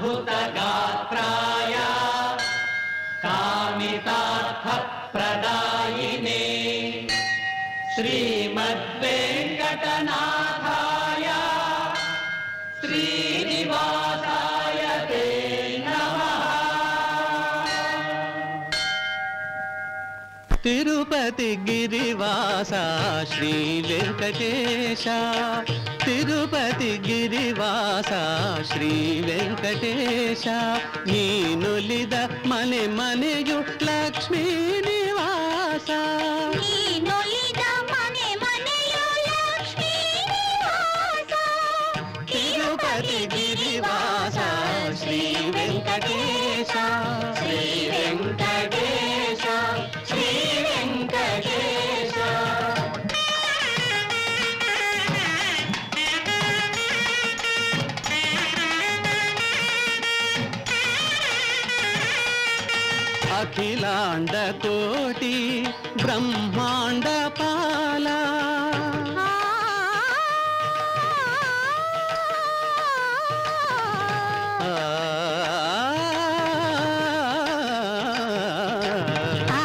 कामितार्थप्रदायिने श्रीमद्वेङ्कटनाथाय श्रीनिवासाय ते नमः తిరుపతి గిరివాస శ్రీ వెంకటేశ తిరుపతి గిరివాಸ ಶ್ರೀ ವೆಂಕಟೇಶ ನೀನುಲಿದ ಮನೆ ಮನೆಯು ಲಕ್ಷ್ಮೀ ನಿವಾಸ ನೀನೊಲಿದ ಮನೆ ಮನೆಯು ಲಕ್ಷ್ಮೀ ನಿವಾಸ. ತಿರುಪತಿ ಗಿರಿವಾಸ ಶ್ರೀ ವೆಂಕಟೇಶ ಶ್ರೀ ವೆಂಕಟೇಶ ಶ್ರೀ ವೆಂಕಟೇಶ అఖిలాండ కోటి బ్రహ్మాండ పాల ఆ, ఆ,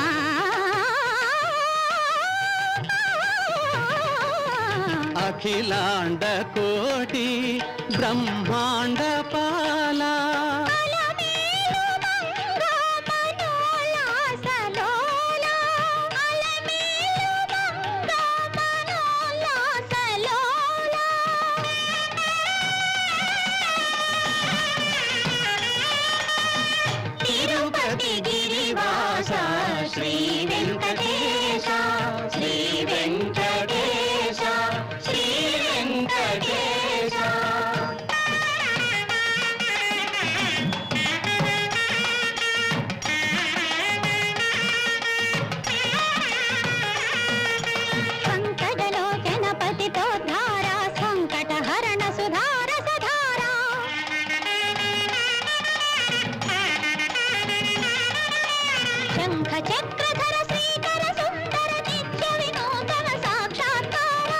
అఖిలాండ కోటి బ్రహ్మాండ పాల అలమేలు మంగా మనోల్లాసలోల. అలమేలు మంగా మనోల్లాసలోల. తిరుపతి గిరివాస శ్రీ వెంకటేశ శ్రీ వెంకటేశ శ్రీ వెంకటేశ సంకటలోచనపతితో ధారా సంకటహరణ సుధార సధారా శంఖ చక్రధర శ్రీకర సుందర నిత్య వినూతన సాక్షాత్కార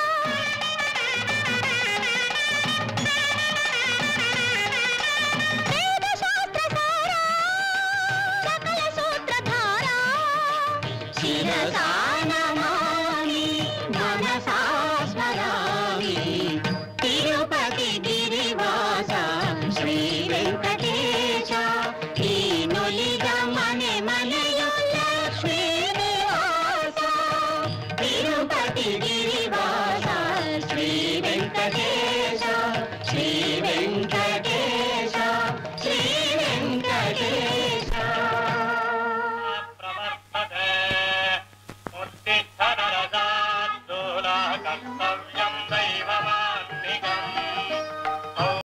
వేద శాస్త్ర సారా సకల సూత్రధారా శిరసా నమామి మనసా స్మరామి తిరుపతి గిరివాస శ్రీ వెంకటేశ ఈ నొలిద మನೆ ಮನೆಯು ಲಕ್ಷ್ಮೀ ನಿವಾಸ ತಿರುಪತಿ ಗಿರಿವಾಸ ಶ್ರೀ ವೆಂಕಟೇಶ ಶ್ರೀ ವೆಂಕಟೇಶ ಶ್ರೀ ವೆಂಕಟೇಶ प्रवर्तते उत्तिष्ठ नरसार्दूला कर्तव्यं दैवम